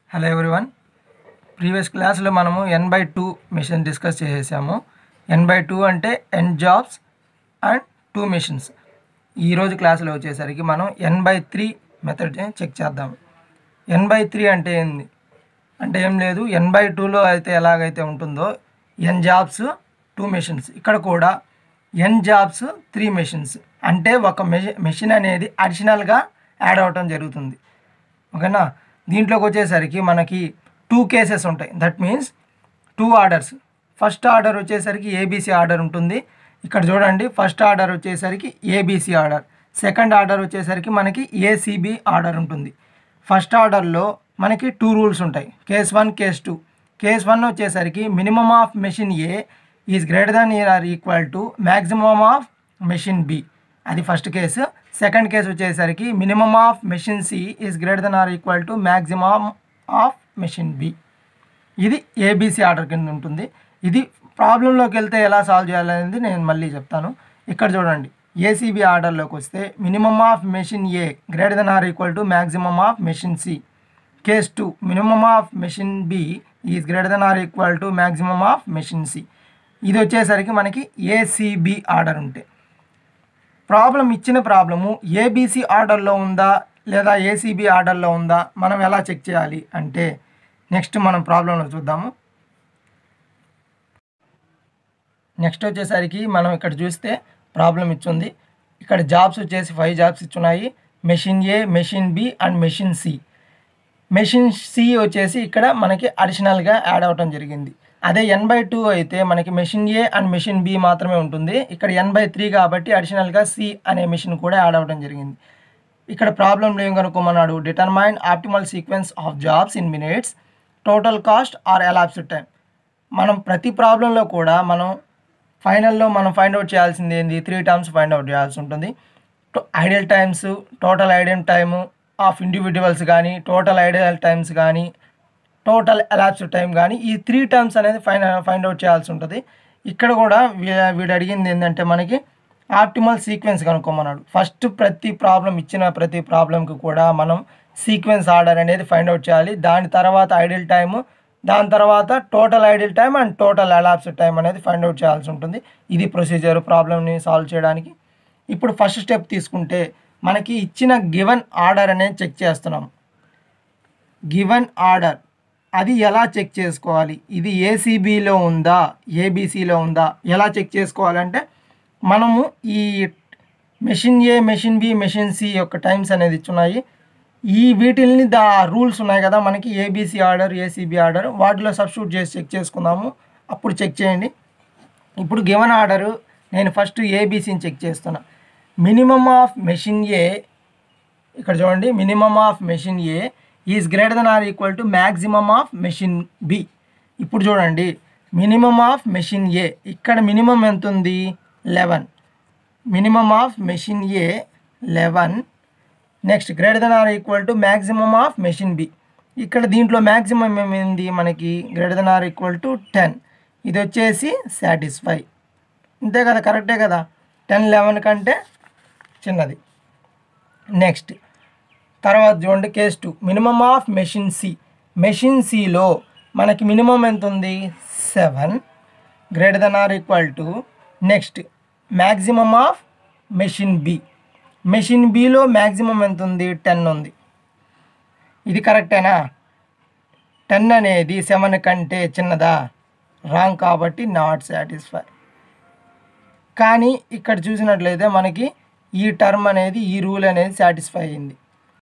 hello everyone previous క్లాస్లో మనము N by two machine discuss చేసేసాము ఎన్ బై టూ అంటే N jobs and two machines ఈరోజు క్లాస్లో వచ్చేసరికి మనం N by three method check చేద్దాము ఎన్ బై త్రీ అంటే ఏంది అంటే ఏం లేదు ఎన్ బై టూలో అయితే ఎలాగైతే ఉంటుందో ఎన్ జాబ్స్ టూ మెషిన్స్ ఇక్కడ కూడా ఎన్ జాబ్స్ త్రీ మెషిన్స్ అంటే ఒక మెషి మెషిన్ అనేది అడిషనల్గా యాడ్ అవ్వటం జరుగుతుంది ఓకేనా దీంట్లోకి వచ్చేసరికి మనకి టూ కేసెస్ ఉంటాయి that means two orders first order వచ్చేసరికి ఏబీసీ ఆర్డర్ ఉంటుంది ఇక్కడ చూడండి ఫస్ట్ ఆర్డర్ వచ్చేసరికి ఏబీసీ ఆర్డర్ సెకండ్ ఆర్డర్ వచ్చేసరికి మనకి ఏసీబీ ఆర్డర్ ఉంటుంది ఫస్ట్ ఆర్డర్లో మనకి టూ రూల్స్ ఉంటాయి case one case two case one వచ్చేసరికి minimum of machine A is greater than or equal to maximum of machine B అది first case second case వచ్చేసరికి minimum of machine C is greater than or equal to maximum of machine B ఇది ABC order కింద ఉంటుంది ఇది ప్రాబ్లంలోకి వెళ్తే ఎలా solve చేయాలనేది నేను మళ్ళీ చెప్తాను ఇక్కడ చూడండి ఏసీబీ ఆర్డర్లోకి వస్తే minimum of machine A greater than or equal to maximum of machine C case two minimum of machine B is greater than or equal to maximum of machine C ఇది వచ్చేసరికి మనకి ఏసీబీ ఆర్డర్ ఉంటే problem ఇచ్చిన problem ABC ఆర్డర్లో ఉందా లేదా ACB ఆర్డర్లో ఉందా మనం ఎలా చెక్ చేయాలి అంటే నెక్స్ట్ మనం ప్రాబ్లంలో చూద్దాము నెక్స్ట్ వచ్చేసరికి మనం ఇక్కడ చూస్తే ప్రాబ్లం ఇచ్చింది ఇక్కడ జాబ్స్ వచ్చేసి ఫైవ్ జాబ్స్ ఇచ్చున్నాయి machine A machine B and machine C machine C వచ్చేసి ఇక్కడ మనకి అడిషనల్గా యాడ్ అవ్వటం జరిగింది అదే ఎన్ బై టూ అయితే మనకి machine A and machine B మాత్రమే ఉంటుంది ఇక్కడ ఎన్ బై త్రీ కాబట్టి అడిషనల్గా సి అనే మెషిన్ కూడా యాడ్ అవ్వడం జరిగింది ఇక్కడ ప్రాబ్లంలో ఏం కనుక్కోమన్నాడు determine optimal sequence of jobs in minutes total cost or elapsed time మనం ప్రతి ప్రాబ్లంలో కూడా మనం ఫైనల్లో మనం ఫైండ్ అవుట్ చేయాల్సింది ఏంది త్రీ టర్మ్స్ ఫైండ్ అవుట్ చేయాల్సి ఉంటుంది ideal times total ideal time of individuals కానీ టోటల్ ఐడియల్ టైమ్స్ కానీ టోటల్ ఎలాప్స్ టైం కానీ ఈ త్రీ టర్మ్స్ అనేది ఫైన్ ఫైండ్ అవుట్ చేయాల్సి ఉంటుంది ఇక్కడ కూడా వీ- వీడు అడిగింది ఏంటంటే మనకి ఆప్టిమల్ సీక్వెన్స్ కనుక్కోమన్నాడు ఫస్ట్ ప్రతి ప్రాబ్లం ఇచ్చిన ప్రతి ప్రాబ్లంకి కూడా మనం సీక్వెన్స్ ఆర్డర్ అనేది ఫైండ్ అవుట్ చేయాలి దాని తర్వాత ఐడియల్ టైము దాని తర్వాత total ideal time and total elapse time అనేది ఫైండ్ అవుట్ చేయాల్సి ఉంటుంది ఇది ప్రొసీజర్ ప్రాబ్లమ్ని సాల్వ్ చేయడానికి ఇప్పుడు ఫస్ట్ స్టెప్ తీసుకుంటే మనకి ఇచ్చిన గివెన్ ఆర్డర్ అనేది చెక్ చేస్తున్నాం గివెన్ ఆర్డర్ అది ఎలా చెక్ చేసుకోవాలి ఇది ఏసీబీలో ఉందా ఏబీసీలో ఉందా ఎలా చెక్ చేసుకోవాలంటే మనము ఈ machine A machine B machine C యొక్క టైమ్స్ అనేది ఇచ్చున్నాయి ఈ వీటిల్ని దా రూల్స్ ఉన్నాయి కదా మనకి ఏబీసీ ఆర్డర్ ఏసీబీ ఆర్డర్ వాటిలో సబ్స్టిట్యూట్ చేసి చెక్ చేసుకుందాము అప్పుడు చెక్ చేయండి ఇప్పుడు గివెన్ ఆర్డరు నేను ఫస్ట్ ఏబీసీని చెక్ చేస్తున్నా మినిమమ్ ఆఫ్ మెషిన్ ఏ ఇక్కడ చూడండి minimum of machine A is greater than or equal to maximum of machine B ఇప్పుడు చూడండి మినిమమ్ ఆఫ్ మెషిన్ ఏ ఇక్కడ మినిమం ఎంత ఉంది eleven minimum of machine A eleven next greater than or equal to maximum of machine B ఇక్కడ దీంట్లో maximum ఏమైంది మనకి greater than or equal to ten ఇది వచ్చేసి సాటిస్ఫై అంతే కదా కరెక్టే కదా టెన్ లెవెన్ కంటే చిన్నది నెక్స్ట్ తర్వాత చూడండి case two minimum of machine C machine సిలో మనకి మినిమం ఎంత ఉంది seven greater than or equal to next maximum of machine B machine బిలో మ్యాక్సిమం ఎంత ఉంది టెన్ ఉంది ఇది కరెక్టేనా టెన్ అనేది సెవెన్ కంటే చిన్నదా రాంగ్ కాబట్టి నాట్ సాటిస్ఫై కానీ ఇక్కడ చూసినట్లయితే మనకి ఈ టర్మ్ అనేది ఈ రూల్ అనేది సాటిస్ఫై అయింది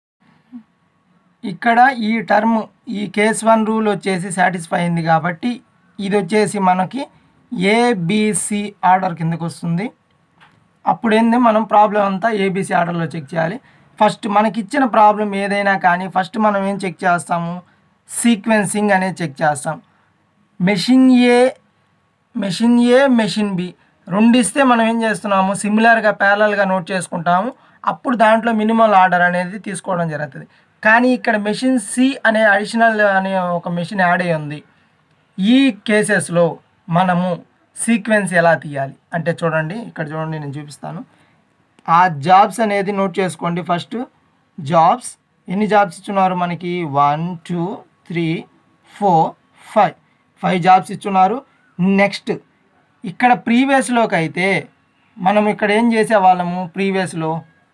ఇక్కడ ఈ టర్మ్ ఈ కేస్ వన్ రూల్ వచ్చేసి సాటిస్ఫై అయింది కాబట్టి ఇది వచ్చేసి మనకి ఏబిసి ఆర్డర్ కిందకు వస్తుంది అప్పుడు ఏంది మనం ప్రాబ్లం అంతా ఏబిసి ఆర్డర్లో చెక్ చేయాలి ఫస్ట్ మనకి ఇచ్చిన ప్రాబ్లం ఏదైనా కానీ ఫస్ట్ మనం ఏం చెక్ చేస్తాము సీక్వెన్సింగ్ అనేది చెక్ చేస్తాం machine A machine A machine B రెండు ఇస్తే మనం ఏం చేస్తున్నాము సిమిలర్గా ప్యారలల్గా నోట్ చేసుకుంటాము అప్పుడు దాంట్లో మినిమల్ ఆర్డర్ అనేది తీసుకోవడం జరుగుతుంది కానీ ఇక్కడ మెషిన్ సి అనే అడిషనల్ అనే ఒక మెషిన్ యాడ్ అయ్యి ఉంది ఈ కేసెస్లో మనము సీక్వెన్స్ ఎలా తీయాలి అంటే చూడండి ఇక్కడ చూడండి నేను చూపిస్తాను ఆ జాబ్స్ అనేది నోట్ చేసుకోండి ఫస్ట్ జాబ్స్ ఎన్ని జాబ్స్ ఇచ్చున్నారు మనకి one two three four five five jobs ఇచ్చున్నారు నెక్స్ట్ ఇక్కడ ప్రీవియస్లోకి అయితే మనం ఇక్కడ ఏం చేసేవాళ్ళము ప్రీవియస్లో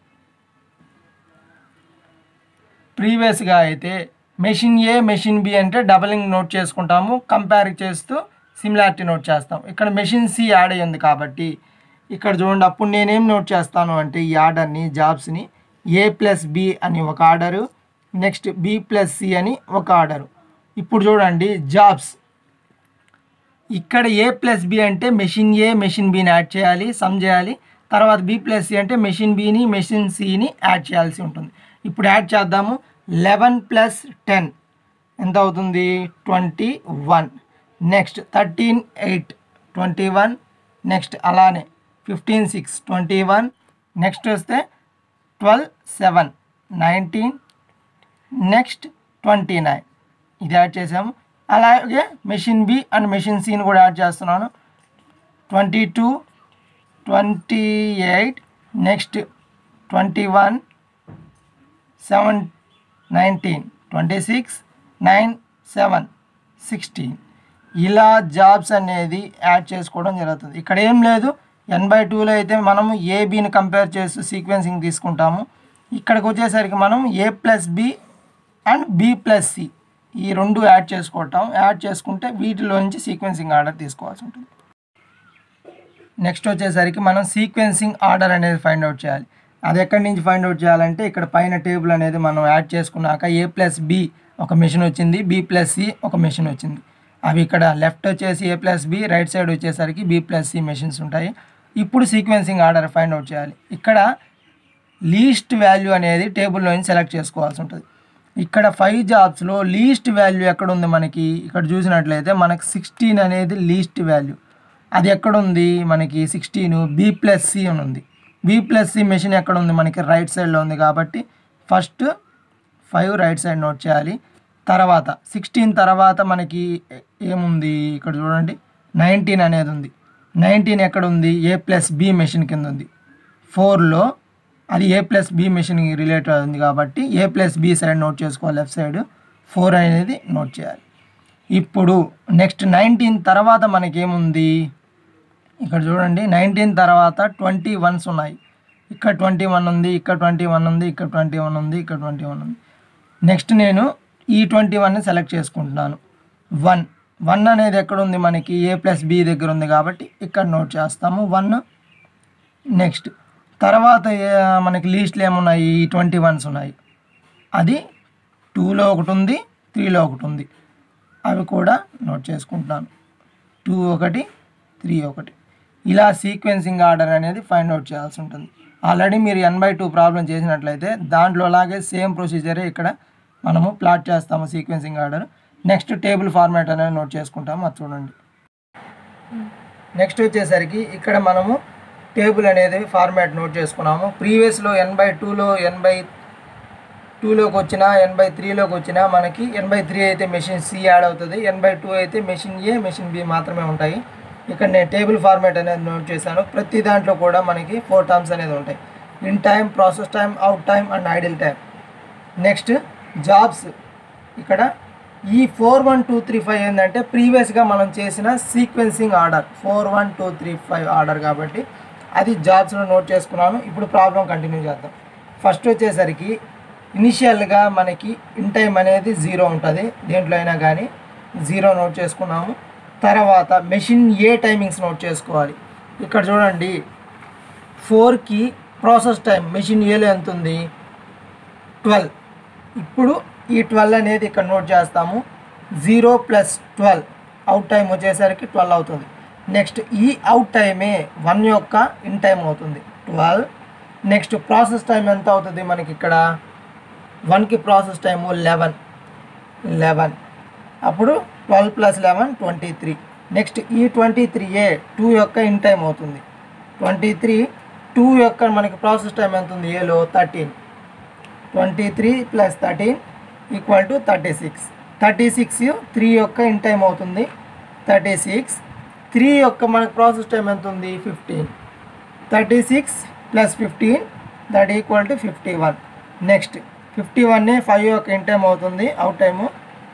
ప్రీవియస్గా అయితే మెషిన్ ఏ మెషిన్ బి అంటే డబలింగ్ నోట్ చేసుకుంటాము కంపేర్ చేస్తూ సిమిలారిటీ నోట్ చేస్తాం ఇక్కడ మెషిన్ సి యాడ్ అయ్యింది కాబట్టి ఇక్కడ చూడండి అప్పుడు నేనేం నోట్ చేస్తాను అంటే ఈ ఆర్డర్ని జాబ్స్ని ఏ ప్లస్ బి అని ఒక order next B plus C అని ఒక ఆర్డరు ఇప్పుడు చూడండి జాబ్స్ ఇక్కడ ఏ ప్లస్ బి అంటే మెషిన్ ఏ మెషిన్ బిని యాడ్ చేయాలి సమ్ చేయాలి తర్వాత బి ప్లస్ సి అంటే మెషిన్ బిని మెషిన్ సిని యాడ్ చేయాల్సి ఉంటుంది ఇప్పుడు యాడ్ చేద్దాము లెవెన్ ప్లస్ టెన్ ఎంత అవుతుంది twenty one next thirteen eight twenty one next అలానే fifteen six twenty one next వస్తే twelve seven nineteen next twenty nine ఇది యాడ్ చేసాము అలాగే మెషిన్ బి అండ్ మెషిన్ సిని కూడా యాడ్ చేస్తున్నాను twenty two twenty eight next twenty one seven nineteen twenty six nine seven sixteen ఇలా jobs అనేది add చేసుకోవడం జరుగుతుంది ఇక్కడ ఏం లేదు ఎన్ బై టూలో అయితే మనము ఏ బిని కంపేర్ చేస్తూ సీక్వెన్సింగ్ తీసుకుంటాము ఇక్కడికి వచ్చేసరికి మనం A plus B and B plus C ఈ రెండు యాడ్ చేసుకోవటం యాడ్ చేసుకుంటే వీటిలో నుంచి సీక్వెన్సింగ్ ఆర్డర్ తీసుకోవాల్సి ఉంటుంది నెక్స్ట్ వచ్చేసరికి మనం సీక్వెన్సింగ్ ఆర్డర్ అనేది ఫైండ్ అవుట్ చేయాలి అది ఎక్కడి నుంచి ఫైండ్ అవుట్ చేయాలంటే ఇక్కడ పైన టేబుల్ అనేది మనం యాడ్ చేసుకున్నాక ఏ ప్లస్ బి ఒక మెషిన్ వచ్చింది బి ప్లస్ సి ఒక మెషిన్ వచ్చింది అవి ఇక్కడ లెఫ్ట్ వచ్చేసి A plus B right side వచ్చేసరికి బి ప్లస్ సి మెషిన్స్ ఉంటాయి ఇప్పుడు సీక్వెన్సింగ్ ఆర్డర్ ఫైండ్ అవుట్ చేయాలి ఇక్కడ లీస్ట్ వాల్యూ అనేది టేబుల్లో నుంచి సెలెక్ట్ చేసుకోవాల్సి ఉంటుంది ఇక్కడ ఫైవ్ జాబ్స్లో లీస్ట్ వాల్యూ ఎక్కడ ఉంది మనకి ఇక్కడ చూసినట్లయితే మనకి సిక్స్టీన్ అనేది లీస్ట్ వాల్యూ అది ఎక్కడ ఉంది మనకి సిక్స్టీన్ బి ప్లస్ సి అని ఉంది బి ప్లస్ సి మెషిన్ ఎక్కడ ఉంది మనకి రైట్ సైడ్లో ఉంది కాబట్టి first five right side note చేయాలి తర్వాత సిక్స్టీన్ తర్వాత మనకి ఏ- ఏముంది ఇక్కడ చూడండి నైన్టీన్ అనేది ఉంది నైన్టీన్ ఎక్కడ ఉంది ఏ ప్లస్ బి మెషిన్ కింద ఉంది ఫోర్లో అది A plus B machine related ఉంది కాబట్టి A plus B side note చేసుకోవాలి లెఫ్ట్ సైడ్ ఫోర్ అనేది నోట్ చేయాలి ఇప్పుడు నెక్స్ట్ నైన్టీన్ తర్వాత మనకేముంది ఇక్కడ చూడండి నైన్టీన్ తర్వాత ట్వంటీ వన్స్ ఉన్నాయి ఇక్కడ ట్వంటీ వన్ ఉంది ఇక్కడ ట్వంటీ వన్ ఉంది ఇక్కడ ట్వంటీ వన్ ఉంది ఇక్కడ ట్వంటీ వన్ ఉంది నెక్స్ట్ నేను ఈ ట్వంటీ వన్ని సెలెక్ట్ చేసుకుంటున్నాను వన్ వన్ అనేది ఎక్కడ ఉంది మనకి ఏ ప్లస్ బి దగ్గర ఉంది కాబట్టి ఇక్కడ నోట్ చేస్తాము వన్ నెక్స్ట్ తర్వాత ఏ- మనకి లీస్ట్లో ఏమున్నాయి ఈ ట్వంటీ వన్స్ ఉన్నాయి అది టూలో ఒకటి ఉంది త్రీలో ఒకటి ఉంది అవి కూడా నోట్ చేసుకుంటున్నాను టూ ఒకటి త్రీ ఒకటి ఇలా సీక్వెన్సింగ్ ఆర్డర్ అనేది ఫైండ్ అవుట్ చేయాల్సి ఉంటుంది ఆల్రెడీ మీరు ఎన్ బై టూ ప్రాబ్లం చేసినట్లయితే దాంట్లో అలాగే సేమ్ ప్రొసీజరే ఇక్కడ మనము ప్లాట్ చేస్తాము sequencing order next table format అనేది నోట్ చేసుకుంటాము అది చూడండి నెక్స్ట్ వచ్చేసరికి ఇక్కడ మనము టేబుల్ అనేది ఫార్మాట్ నోట్ చేసుకున్నాము ప్రీవియస్లో ఎన్ బై టూలో ఎన్ బై టూలోకి వచ్చిన ఎన్ బై త్రీలోకి వచ్చిన మనకి ఎన్ బై త్రీ అయితే మెషిన్ సి యాడ్ అవుతుంది ఎన్ బై టూ అయితే మెషిన్ ఏ మెషిన్ బి మాత్రమే ఉంటాయి ఇక్కడ నేను టేబుల్ ఫార్మాట్ అనేది నోట్ చేశాను ప్రతి దాంట్లో కూడా మనకి ఫోర్ టర్మ్స్ అనేది ఉంటాయి in time process time out time and idle time next jobs ఇక్కడ ఈ four one two three five ఏంటంటే ప్రీవియస్గా మనం చేసిన sequencing order four one two three five order కాబట్టి అది జాబ్స్లో నోట్ చేసుకున్నాను ఇప్పుడు ప్రాబ్లం కంటిన్యూ చేద్దాం ఫస్ట్ వచ్చేసరికి ఇనిషియల్గా మనకి ఇన్ టైం అనేది జీరో ఉంటుంది దేంట్లో అయినా కానీ జీరో నోట్ చేసుకున్నాము తర్వాత మెషిన్ ఏ టైమింగ్స్ నోట్ చేసుకోవాలి ఇక్కడ చూడండి ఫోర్కి ప్రాసెస్ టైం మెషిన్ ఏలో ఎంత ఉంది ట్వెల్వ్ ఇప్పుడు ఈ ట్వెల్వ్ అనేది ఇక్కడ నోట్ చేస్తాము zero plus twelve out time వచ్చేసరికి ట్వెల్వ్ అవుతుంది నెక్స్ట్ ఈ అవుట్ టైమే వన్ యొక్క ఇన్ టైం అవుతుంది ట్వెల్వ్ నెక్స్ట్ ప్రాసెస్ టైం ఎంత అవుతుంది మనకి ఇక్కడ వన్కి ప్రాసెస్ టైము లెవెన్ లెవెన్ అప్పుడు twelve plus eleven twenty three next ఈ ట్వంటీ త్రీ ఏ టూ యొక్క ఇన్ టైం అవుతుంది ట్వంటీ త్రీ టూ యొక్క మనకి ప్రాసెస్ టైం ఎంత ఉంది ఏలో thirteen twenty three plus thirteen equal to thirty six thirty six three యొక్క ఇన్ టైం అవుతుంది థర్టీ సిక్స్ త్రీ యొక్క మనకి ప్రాసెస్ టైం ఎంత ఉంది fifteen thirty six plus fifteen that equal to fifty one next fifty one five యొక్క in time అవుతుంది out time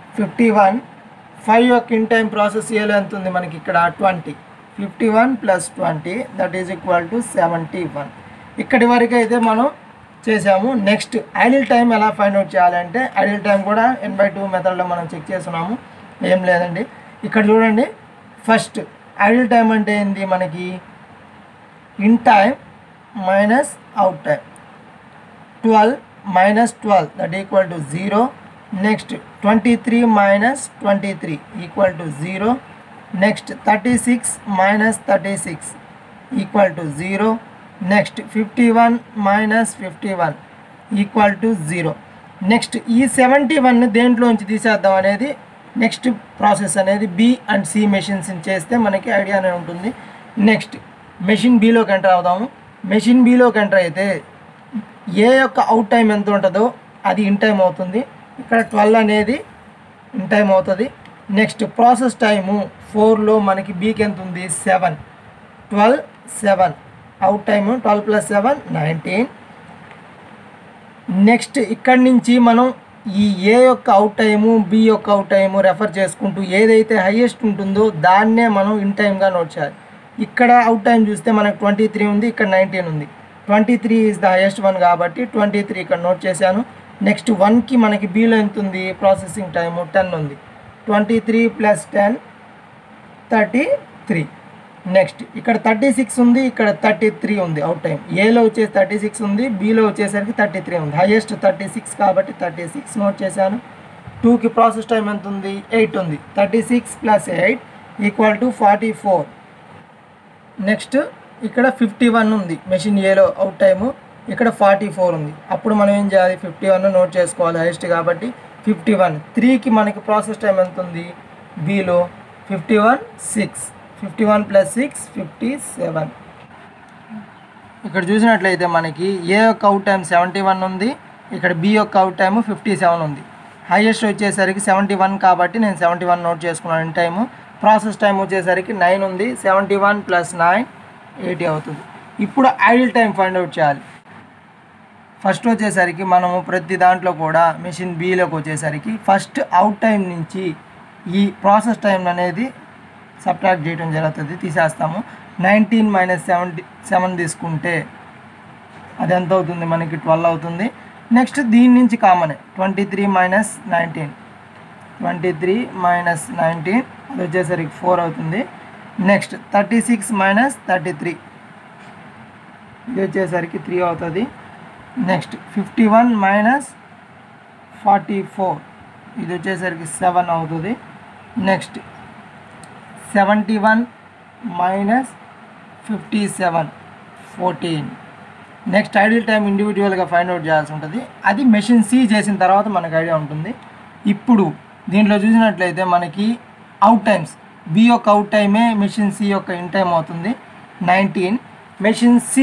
fifty one five యొక్క in time process ఏలో ఎంత ఉంది మనకి ఇక్కడ twenty fifty one plus twenty that is equal to seventy one ఇక్కడి వరకు అయితే మనం చేసాము నెక్స్ట్ ఐడిల్ టైం ఎలా ఫైండ్ అవుట్ చేయాలంటే ఐడిల్ టైం కూడా ఎన్ బై టూ మెథడ్లో మనం చెక్ చేస్తున్నాము ఏం లేదండి ఇక్కడ చూడండి ఫస్ట్ ఐడిల్ టైం అంటే ఏంది మనకి in time minus out time twelve minus twelve that equal to zero next twenty three minus twenty three equal to zero next thirty six minus thirty six equal to zero next fifty one minus fifty one equal to zero next ఈ seventy one దేంట్లోంచి తీసేద్దాం అనేది next process అనేది B and C machines చేస్తే మనకి idea అనేది ఉంటుంది next machine బిలోకి ఎంటర్ అవుదాము మెషిన్ బిలోకి ఎంటర్ అయితే ఏ యొక్క అవుట్ టైం ఎంత ఉంటుందో అది ఇన్ టైం అవుతుంది ఇక్కడ ట్వెల్వ్ అనేది ఇన్ టైం అవుతుంది నెక్స్ట్ ప్రాసెస్ టైము ఫోర్లో మనకి బీకి ఎంత ఉంది seven twelve seven out time twelve plus seven nineteen next ఇక్కడి నుంచి మనం ఈ ఏ యొక్క అవుట్ టైము బి యొక్క అవుట్ టైము రెఫర్ చేసుకుంటూ ఏదైతే హైయెస్ట్ ఉంటుందో దాన్నే మనం ఇన్ టైమ్గా నోట్ చేయాలి ఇక్కడ అవుట్ టైం చూస్తే మనకు ట్వంటీ త్రీ ఉంది ఇక్కడ నైన్టీన్ ఉంది twenty three is the highest one కాబట్టి ట్వంటీ త్రీ ఇక్కడ నోట్ చేశాను నెక్స్ట్ వన్కి మనకి బీలో ఎంత ఉంది ప్రాసెసింగ్ టైము టెన్ ఉంది twenty three plus ten thirty three next ఇక్కడ థర్టీ సిక్స్ ఉంది ఇక్కడ థర్టీ త్రీ ఉంది అవుట్ టైం ఏలో వచ్చేసి థర్టీ సిక్స్ ఉంది బీలో వచ్చేసరికి థర్టీ త్రీ ఉంది హైయెస్ట్ థర్టీ సిక్స్ కాబట్టి థర్టీ సిక్స్ నోట్ చేశాను టూకి ప్రాసెస్ టైం ఎంత ఉంది ఎయిట్ ఉంది thirty six plus eight equal to forty four next ఇక్కడ ఫిఫ్టీ వన్ ఉంది మెషిన్ ఏలో అవుట్ టైము ఇక్కడ ఫార్టీ ఫోర్ ఉంది అప్పుడు మనం ఏం చేయాలి ఫిఫ్టీ వన్ నోట్ చేసుకోవాలి హైయెస్ట్ కాబట్టి ఫిఫ్టీ వన్ త్రీకి మనకి ప్రాసెస్ టైం ఎంత ఉంది బీలో fifty one six fifty one plus six fifty seven ఇక్కడ చూసినట్లయితే మనకి ఏ యొక్క అవుట్ టైం సెవెంటీ వన్ ఉంది ఇక్కడ బి యొక్క అవుట్ టైం ఫిఫ్టీ సెవెన్ ఉంది హైయెస్ట్ వచ్చేసరికి సెవెంటీ వన్ కాబట్టి నేను సెవెంటీ వన్ నోట్ చేసుకున్నాను ఇన్ టైము ప్రాసెస్ టైం వచ్చేసరికి నైన్ ఉంది seventy one plus nine eighty అవుతుంది ఇప్పుడు ఐడిల్ టైం ఫైండ్ అవుట్ చేయాలి ఫస్ట్ వచ్చేసరికి మనము ప్రతి దాంట్లో కూడా మెషిన్ బీలోకి వచ్చేసరికి ఫస్ట్ అవుట్ టైం నుంచి ఈ ప్రాసెస్ టైం అనేది సబ్ట్రాక్ట్ చేయడం జరుగుతుంది తీసేస్తాము నైన్టీన్ మైనస్ సెవెంటీ సెవెన్ తీసుకుంటే అది ఎంత అవుతుంది మనకి ట్వెల్వ్ అవుతుంది నెక్స్ట్ దీని నుంచి common twenty three minus nineteen twenty three minus nineteen అది వచ్చేసరికి ఫోర్ అవుతుంది next thirty six minus thirty three ఇది వచ్చేసరికి త్రీ అవుతుంది next fifty one minus forty four ఇది వచ్చేసరికి సెవెన్ అవుతుంది next seventy one minus fifty seven fourteen next ideal time ఇండివిజువల్గా ఫైండ్ అవుట్ చేయాల్సి ఉంటుంది అది మెషిన్ సి చేసిన తర్వాత మనకు ఐడియా ఉంటుంది ఇప్పుడు దీంట్లో చూసినట్లయితే మనకి అవుట్ టైమ్స్ బి యొక్క అవుట్ టైమే మెషిన్ సి యొక్క ఇన్ టైం అవుతుంది నైన్టీన్ మెషిన్ సి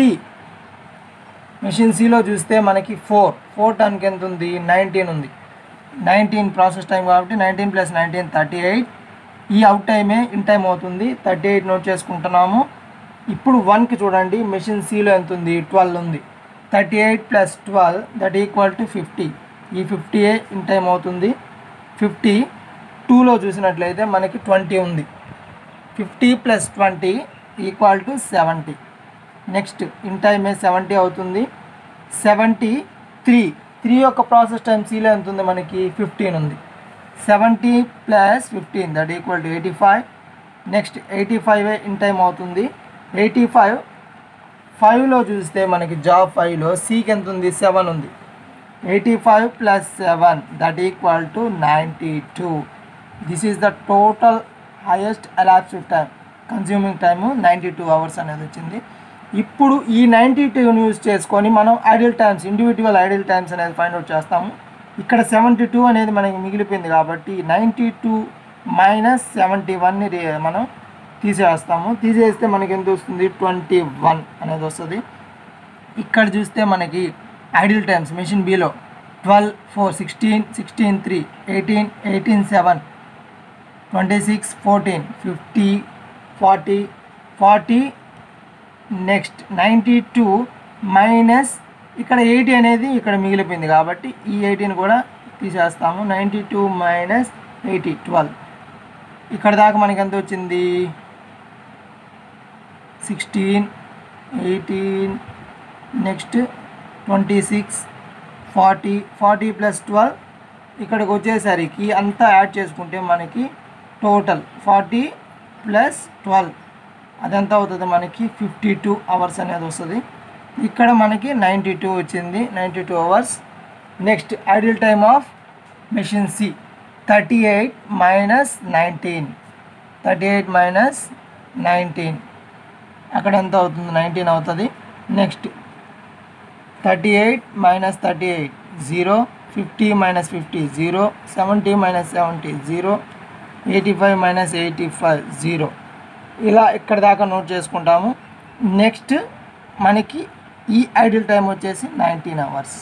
మెషిన్ సిలో చూస్తే మనకి ఫోర్ ఫోర్ టన్కి ఎంత ఉంది నైన్టీన్ ఉంది నైన్టీన్ ప్రాసెస్ టైం కాబట్టి nineteen plus nineteen thirty eight ఈ అవుట్ టైమే ఇన్ టైం అవుతుంది థర్టీ ఎయిట్ నోట్ చేసుకుంటున్నాము ఇప్పుడు వన్కి చూడండి మెషిన్ సిలో ఎంత ఉంది ట్వెల్వ్ ఉంది thirty eight plus twelve that equal to fifty ఈ ఫిఫ్టీ ఏ ఇన్ టైం అవుతుంది ఫిఫ్టీ టూలో చూసినట్లయితే మనకి ట్వంటీ ఉంది fifty plus twenty equal to seventy next in టైమే సెవెంటీ అవుతుంది సెవెంటీ త్రీ త్రీ యొక్క ప్రాసెస్ టైం సీలో ఎంత ఉంది మనకి ఫిఫ్టీన్ ఉంది seventy plus fifteen that equal to eighty five next eighty five in time అవుతుంది ఎయిటీ ఫైవ్ ఫైవ్లో చూస్తే మనకి జాబ్ ఫైవ్లో సీకి ఎంత ఉంది సెవెన్ ఉంది eighty five plus seven that equal to ninety two this is the total highest elapsed time consuming time ninety two hours అనేది వచ్చింది ఇప్పుడు ఈ నైంటీ టూని యూజ్ చేసుకొని మనం ideal times individual ideal times అనేది ఫైండ్ అవుట్ చేస్తాము ఇక్కడ సెవెంటీ టూ అనేది మనకి మిగిలిపోయింది కాబట్టి నైంటీ టూ మైనస్ సెవెంటీ వన్ని మనం తీసేస్తాము తీసేస్తే మనకి ఎంత వస్తుంది ట్వంటీ వన్ అనేది వస్తుంది ఇక్కడ చూస్తే మనకి ideal times machine below twelve four sixteen sixteen three eighteen eighteen seven twenty six fourteen fifty forty forty next ninety two minus ఇక్కడ ఎయిటీ అనేది ఇక్కడ మిగిలిపోయింది కాబట్టి ఈ ఎయిటీని కూడా తీసేస్తాము ninety two minus eighty twelve ఇక్కడ దాకా మనకి ఎంత వచ్చింది sixteen eighteen next twenty six forty forty plus twelve ఇక్కడికి వచ్చేసరికి అంతా యాడ్ చేసుకుంటే మనకి టోటల్ ఫార్టీ ప్లస్ ట్వెల్వ్ అదెంత అవుతుంది మనకి ఫిఫ్టీ టూ అవర్స్ అనేది వస్తుంది ఇక్కడ మనకి నైంటీ టూ వచ్చింది ninety two hours next ideal time of machine C thirty eight minus nineteen thirty eight minus nineteen అక్కడ ఎంత అవుతుంది నైన్టీన్ అవుతుంది next thirty eight minus thirty eight zero fifty minus fifty zero seventy minus seventy zero eighty five minus eighty five zero ఇలా ఇక్కడ దాకా note చేసుకుంటాము next మనకి ఈ ఐడియల్ టైం వచ్చేసి నైన్టీన్ అవర్స్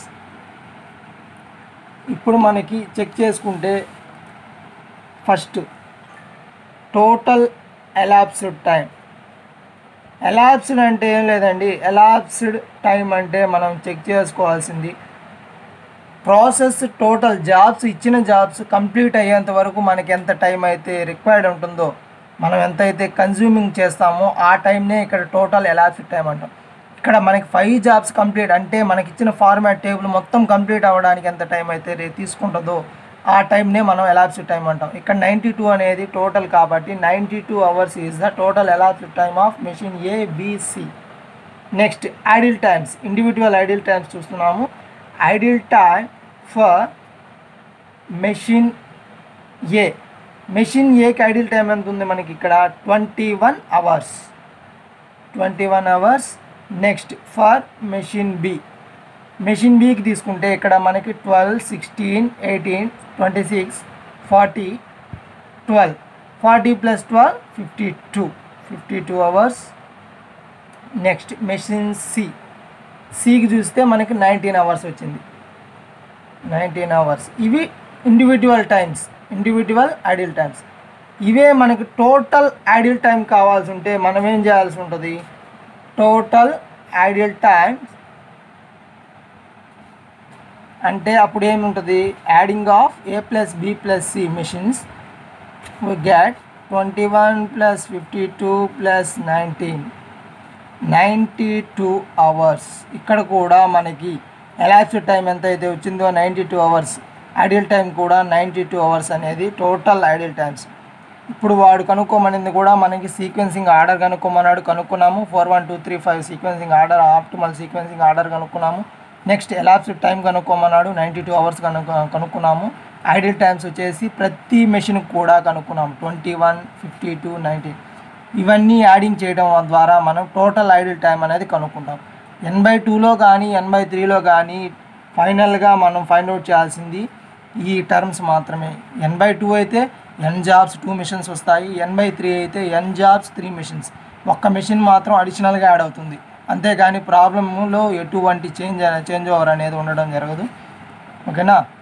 ఇప్పుడు మనకి చెక్ చేసుకుంటే first total elapsed time elapsed అంటే ఏం లేదండి ఎలాప్స్డ్ టైం అంటే మనం చెక్ చేసుకోవాల్సింది ప్రాసెస్ టోటల్ జాబ్స్ ఇచ్చిన జాబ్స్ కంప్లీట్ అయ్యేంత వరకు మనకి ఎంత టైం అయితే రిక్వైర్డ్ ఉంటుందో మనం ఎంత అయితే కన్జ్యూమింగ్ చేస్తామో ఆ టైంనే ఇక్కడ టోటల్ ఎలాప్స్డ్ టైం అంటాం ఇక్కడ మనకి ఫైవ్ జాబ్స్ కంప్లీట్ అంటే మనకి ఇచ్చిన ఫార్మాట్ టేబుల్ మొత్తం కంప్లీట్ అవ్వడానికి ఎంత టైం అయితే రే- తీసుకుంటుందో ఆ టైంనే మనం ఎలాప్స్డ్ టైం అంటాం ఇక్కడ నైంటీ టూ అనేది టోటల్ కాబట్టి ninety two hours is the total elapsed time of machine A B C next idle times individual idle times చూస్తున్నాము idle time for machine A machine ఏకి ఐడిల్ టైం ఎంత ఉంది మనకి ఇక్కడ twenty one hours twenty one hours next for machine B machine బికి తీసుకుంటే ఇక్కడ మనకి twelve sixteen eighteen twenty six forty twelve forty plus twelve fifty two fifty two hours next machine C సికి చూస్తే మనకి నైన్టీన్ అవర్స్ వచ్చింది nineteen hours ఇవి individual times individual ideal times ఇవే మనకి టోటల్ ఐడియల్ టైం కావాల్సి ఉంటే మనం ఏం చేయాల్సి ఉంటుంది టోటల్ ఐడియల్ టైమ్స్ అంటే అప్పుడు ఏముంటుంది adding of A plus B plus C machines we get 21 plus 52 plus 19 92 hours ఇక్కడ కూడా మనకి ఎలాప్స్డ్ టైం ఎంత అయితే వచ్చిందో ninety two hours ideal time కూడా నైంటీ టూ అవర్స్ అనేది టోటల్ ఐడియల్ టైమ్స్ ఇప్పుడు వాడు కనుక్కోమనింది కూడా మనకి సీక్వెన్సింగ్ ఆర్డర్ కనుక్కోమన్నాడు కనుక్కున్నాము four one two three five sequencing order optimal sequencing order కనుక్కున్నాము నెక్స్ట్ ఎలాప్స్డ్ టైం కనుక్కోమన్నాడు ninety two hours కనుక్కు కనుక్కున్నాము ideal times వచ్చేసి ప్రతి మెషిన్ కూడా కనుక్కున్నాము twenty one fifty two ninety ఇవన్నీ యాడింగ్ చేయడం ద్వారా మనం టోటల్ ఐడిల్ టైం అనేది కనుక్కుంటాం ఎన్ బై టూలో కానీ ఎన్ బై త్రీలో కానీ ఫైనల్గా మనం ఫైండ్ అవుట్ చేయాల్సింది ఈ టర్మ్స్ మాత్రమే ఎన్ బై టూ అయితే ఎన్ జాబ్స్ టూ మిషన్స్ వస్తాయి ఎన్ బై త్రీ అయితే ఎన్ జాబ్స్ త్రీ మిషన్స్ ఒక్క మిషన్ మాత్రం అడిషనల్గా యాడ్ అవుతుంది అంతేగాని ప్రాబ్లంలో ఎటువంటి చేంజ్ చేంజ్ ఓవర్ అనేది ఉండడం జరగదు ఓకేనా